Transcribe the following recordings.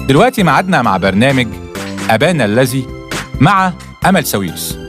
دلوقتي معادنا مع برنامج أبانا الذي مع أمل سويرس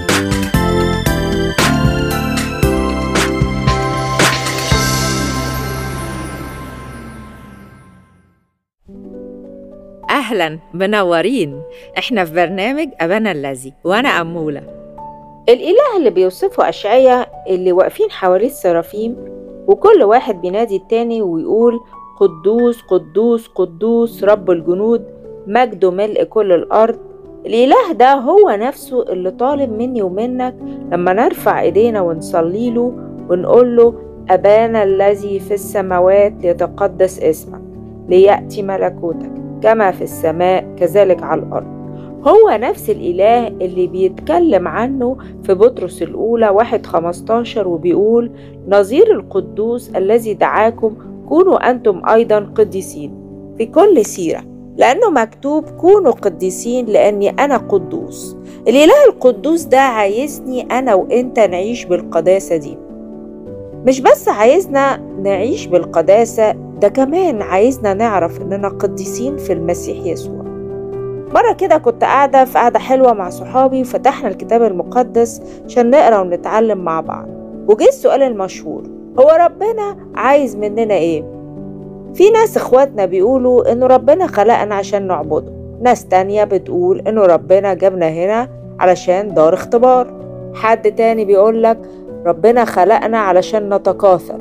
أهلا منورين إحنا في برنامج أبانا الذي وأنا أمولة الإله اللي بيوصفه أشعية اللي واقفين حواليه السرافيم وكل واحد بينادي التاني ويقول قدوس قدوس قدوس رب الجنود مجده ملء كل الأرض الإله ده هو نفسه اللي طالب مني ومنك لما نرفع إيدينا ونصلي له ونقول له أبانا الذي في السماوات ليتقدس اسمك ليأتي ملكوتك كما في السماء كذلك على الأرض هو نفس الإله اللي بيتكلم عنه في بطرس الأولى واحد خمستاشر وبيقول نظير القدوس الذي دعاكم كونوا أنتم أيضا قديسين في كل سيرة لأنه مكتوب كونوا قديسين لأني أنا قدوس الإله القدوس ده عايزني أنا وإنت نعيش بالقداسة دي مش بس عايزنا نعيش بالقداسة ده كمان عايزنا نعرف إننا قديسين في المسيح يسوع مرة كده كنت قاعدة في قعدة حلوة مع صحابي وفتحنا الكتاب المقدس عشان نقرا ونتعلم مع بعض وجه السؤال المشهور هو ربنا عايز مننا ايه؟ في ناس اخواتنا بيقولوا انه ربنا خلقنا عشان نعبده ناس تانية بتقول انه ربنا جابنا هنا علشان دار اختبار حد تاني بيقولك ربنا خلقنا علشان نتكاثر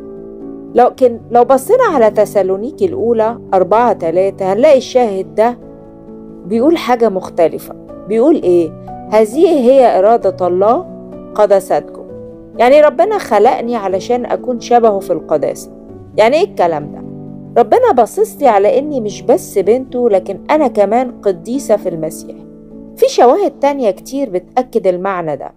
لكن لو بصينا على تسالونيكي الأولى أربعة تلاتة هنلاقي الشاهد ده بيقول حاجة مختلفة بيقول إيه هذه هي إرادة الله قدستكم يعني ربنا خلقني علشان أكون شبهه في القداسة يعني إيه الكلام ده ربنا باصصلي على إني مش بس بنته لكن أنا كمان قديسة في المسيح في شواهد تانية كتير بتأكد المعنى ده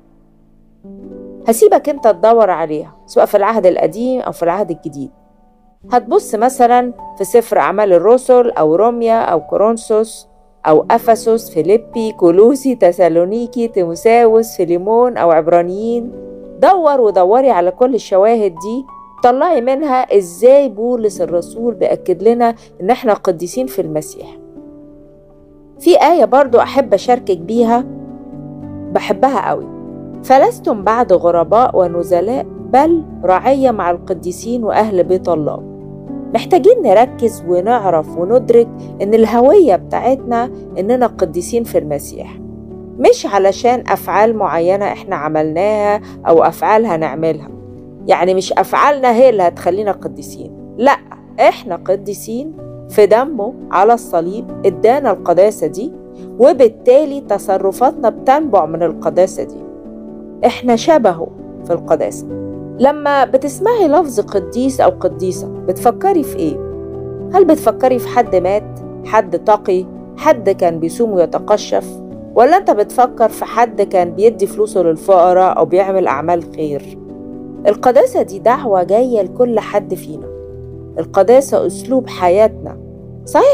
هسيبك انت تدور عليها سواء في العهد القديم أو في العهد الجديد هتبص مثلا في سفر أعمال الرسل أو روميا أو كورنثوس أو أفسس فيليبي كولوسي تسالونيكي تيموساوس فيليمون أو عبرانيين دور ودوري على كل الشواهد دي طلعي منها ازاي بولس الرسول بيأكد لنا ان احنا قديسين في المسيح في آية برضو أحب أشاركك بيها بحبها قوي فلستم بعد غرباء ونزلاء بل رعية مع القديسين وأهل بيت الله محتاجين نركز ونعرف وندرك إن الهوية بتاعتنا إننا قديسين في المسيح مش علشان أفعال معينة إحنا عملناها أو أفعال هنعملها يعني مش أفعالنا هي اللي هتخلينا قديسين لأ إحنا قديسين في دمه على الصليب ادانا القداسة دي وبالتالي تصرفاتنا بتنبع من القداسة دي احنا شبهه في القداسة لما بتسمعي لفظ قديس أو قديسة بتفكري في إيه؟ هل بتفكري في حد مات؟ حد تقي؟ حد كان بيصوم ويتقشف؟ ولا أنت بتفكر في حد كان بيدي فلوسه للفقراء أو بيعمل أعمال خير؟ القداسة دي دعوة جاية لكل حد فينا القداسة أسلوب حياتنا صحيح